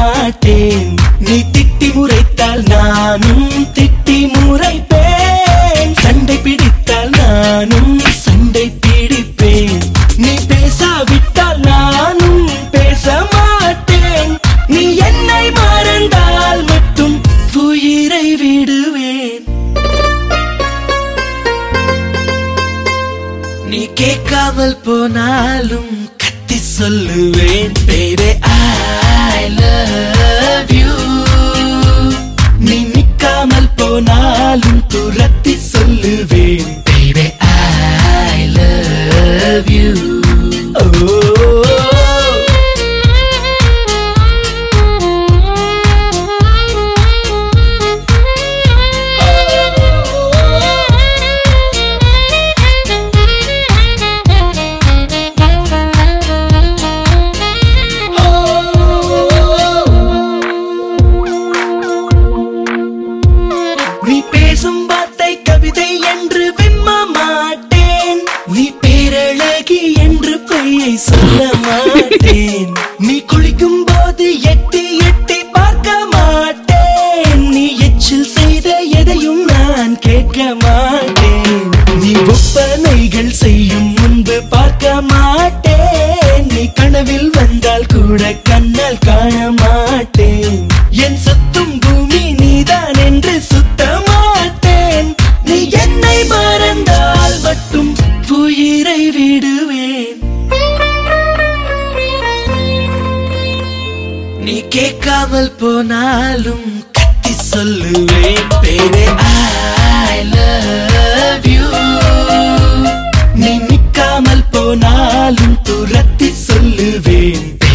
மாட்டேன் நீ திட்டி முறைத்தால் நானும் திட்டி முறைப்பேன் சண்டை பிடித்தால் நானும் சண்டை பிடிப்பேன் நீ பேசாவிட்டால் நானும் பேச மாட்டேன் நீ என்னை மறந்தால் மட்டும் உயிரை விடுவேன் நீ கேட்காமல் போனாலும் கத்தி சொல்லுவேன் baby I love you நீ நிக்காமல் போனாலும் துரத்தி சொல்லுவேன் baby I love you oh. நீ பேசும் வார்த்தை கவிதை என்று விம்ம மாட்டேன் நீ பேரழகி என்று பொய்யை சொல்ல மாட்டேன் நீ குளிக்கும் போது எட்டி எட்டி பார்க்க மாட்டேன் நீ எச்சில் செய்த எதையும் நான் கேட்க மாட்டேன் நீ ஒப்பனைகள் செய்யும் முன்பு பார்க்க மாட்டேன் நீ கனவில் வந்தால் கூட கண்ணால் காண மாட்டேன் என் சுத்தும் பூமி நீதான் என்று சுத்த மாட்டேன் நீ என்னை மறந்தால் மட்டும் உயிரை விடுவேன் நீ கேட்காமல் போனாலும் கத்தி சொல்லுவேன் baby I love you நீ நிக்காமல் போனாலும் துரத்தி சொல்லுவேன்